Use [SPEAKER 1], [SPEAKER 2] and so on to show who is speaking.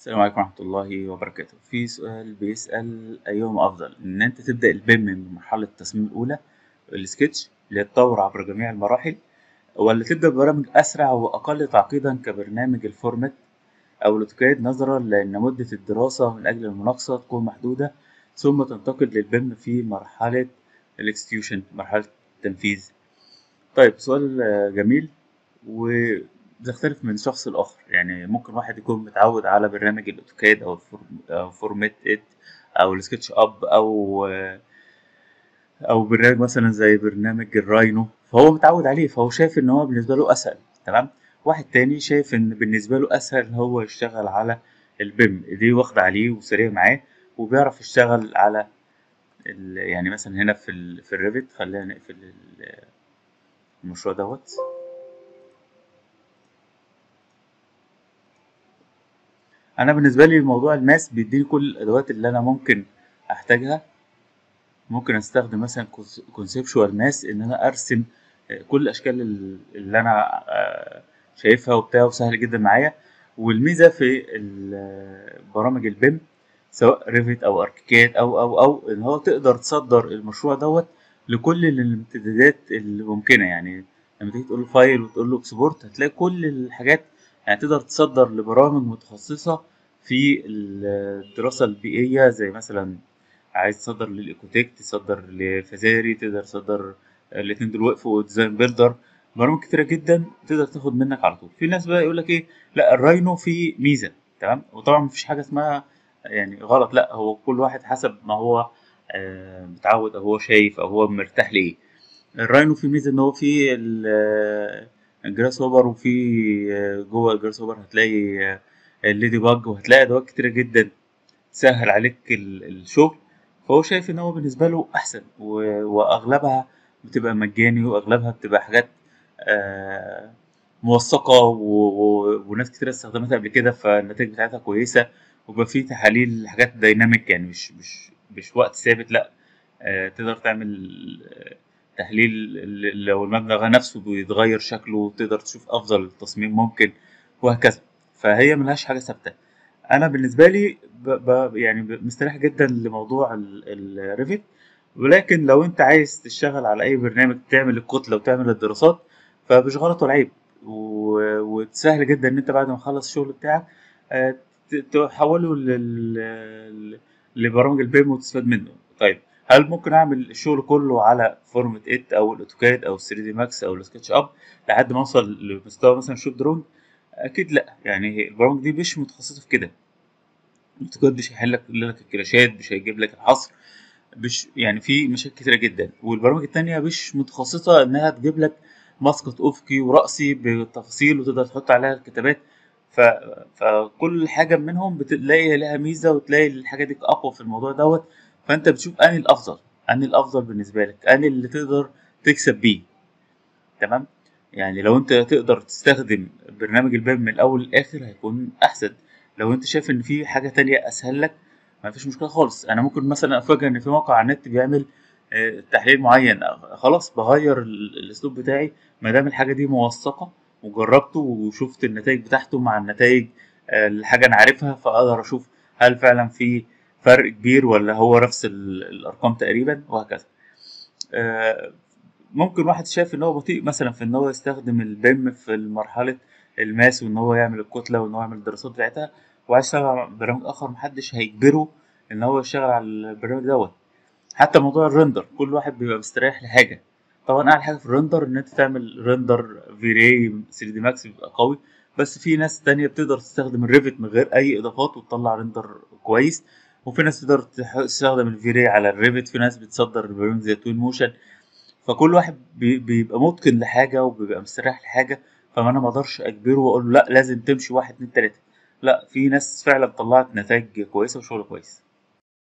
[SPEAKER 1] السلام عليكم ورحمة الله وبركاته في سؤال بيسأل أيهما أفضل إن أنت تبدأ البيم من مرحلة التصميم الأولى السكتش اللي هي التطور عبر جميع المراحل ولا تبدأ ببرامج أسرع وأقل تعقيدا كبرنامج الفورمات أو الأوتوكاد نظرا لأن مدة الدراسة من أجل المناقصة تكون محدودة ثم تنتقل للبيم في مرحلة الاكستيوشن مرحلة التنفيذ طيب سؤال آه، جميل وبتختلف من شخص لآخر يعني ممكن واحد يكون متعود على برنامج الأوتوكاد أو الفورم- أو فورمات إت أو السكتش أب أو آه، أو برنامج مثلا زي برنامج الراينو فهو متعود عليه فهو شايف إن هو بالنسبة له أسهل تمام واحد تاني شايف إن بالنسبة له أسهل هو يشتغل على البيم دي واخدة عليه وسريع معاه وبيعرف يشتغل على ال- يعني مثلا هنا في ال في الريفت خلينا نقفل ال- المشروع دوت انا بالنسبه لي موضوع الماس بيديني كل الادوات اللي انا ممكن احتاجها ممكن استخدم مثلا كونسبشوال ماس ان انا ارسم آه، كل الاشكال ال- اللي انا آه، شايفها وبتاع وسهل جدا معايا والميزه في ال- برامج البيم سواء ريفيت او اركيكاد او او او ان هو تقدر تصدر المشروع دوت لكل الامتدادات اللي ممكنه يعني لما تيجي تقول له فايل وتقول له اكسبورت هتلاقي كل الحاجات يعني تقدر تصدر لبرامج متخصصه في الدراسه البيئيه زي مثلا عايز تصدر للايكوتيك تصدر لفزاري تقدر تصدر الاتنين دول وقفوا ديزاين بيلدر برامج كتيرة جدا تقدر تاخد منك على طول في ناس بقى يقول لك ايه لا الراينو فيه ميزة تمام وطبعا مفيش حاجة اسمها يعني غلط لا هو كل واحد حسب ما هو آه، متعود او هو شايف او هو مرتاح ليه الراينو فيه ميزة ان هو فيه ال- الجراس هوبر وفي آه، جوه الجراس هوبر هتلاقي آه، الليدي باج وهتلاقي ادوات كتيرة جدا تسهل عليك ال- الشغل فهو شايف ان هو بالنسبه له احسن و- واغلبها بتبقى مجاني واغلبها بتبقى حاجات آه، موثقه و- و- وناس كتير استخدمتها قبل كده فالنتائج بتاعتها كويسه وبقى في تحاليل حاجات دايناميك يعني مش مش مش وقت ثابت لا آه، تقدر تعمل آه، تحليل ال- لو المبنى نفسه بيتغير شكله تقدر تشوف افضل تصميم ممكن وهكذا فهي ملهاش حاجه ثابته انا بالنسبه لي ب... ب... يعني ب- مستريح جدا لموضوع الريفت ولكن لو انت عايز تشتغل على اي برنامج تعمل الكتله وتعمل الدراسات فمش غلط ولا عيب و... وسهل جدا ان انت بعد ما تخلص الشغل بتاعك آه، ت- تحوله لل... لبرامج البيم وتستفاد منه طيب هل ممكن اعمل الشغل كله على فورمة 8 او الاوتوكاد او 3 دي ماكس او السكتش اب لحد ما اوصل لمستوى مثلا شوب درون اكيد لا يعني البرامج دي مش متخصصه في كده الاوتوكاد مش هيحل لك لك الكلاشات مش هيجيب لك الحصر مش يعني في مشاكل كتيره جدا والبرامج التانية مش متخصصه انها تجيب لك مسقط افقي وراسي بالتفاصيل وتقدر تحط عليها الكتابات ف... فكل حاجه منهم بتلاقي لها ميزه وتلاقي الحاجه دي اقوى في الموضوع دوت فانت بتشوف انهي الافضل انهي الافضل بالنسبه لك انهي اللي تقدر تكسب بيه تمام يعني لو انت تقدر تستخدم برنامج الباب من الاول للاخر هيكون احسن لو انت شايف ان في حاجه تانية اسهل لك ما فيش مشكله خالص انا ممكن مثلا افاجئ ان في موقع على النت بيعمل آه، تحليل معين آه، خلاص بغير ال- الاسلوب بتاعي ما دام الحاجه دي موثقه وجربته وشفت النتائج بتاعته مع النتائج آه، الحاجه انا عارفها فاقدر اشوف هل فعلا في فرق كبير ولا هو نفس ال- الارقام تقريبا وهكذا آه، ممكن واحد شايف ان هو بطيء مثلا في ان هو يستخدم البيم في مرحله الماس وان هو يعمل الكتله وان هو يعمل الدراسات بتاعتها وعايز يشتغل على برنامج اخر محدش هيجبره ان هو يشتغل على البرنامج دوت حتى موضوع الريندر كل واحد بيبقى مستريح لحاجه طبعا اعلى حاجه في الريندر ان انت تعمل ريندر في راي 3 دي ماكس بيبقى قوي بس في ناس تانية بتقدر تستخدم الريفت من غير اي اضافات وتطلع ريندر كويس وفي ناس تقدر تح- تستخدم الفي راي على الريفت في ناس بتصدر برامج زي توين موشن فكل واحد بي- بيبقى متقن لحاجه وبيبقى مستريح لحاجه فما انا ما اقدرش اجبره واقول له لا لازم تمشي واحد اتنين تلاته لا في ناس فعلا طلعت نتائج كويسه وشغل كويس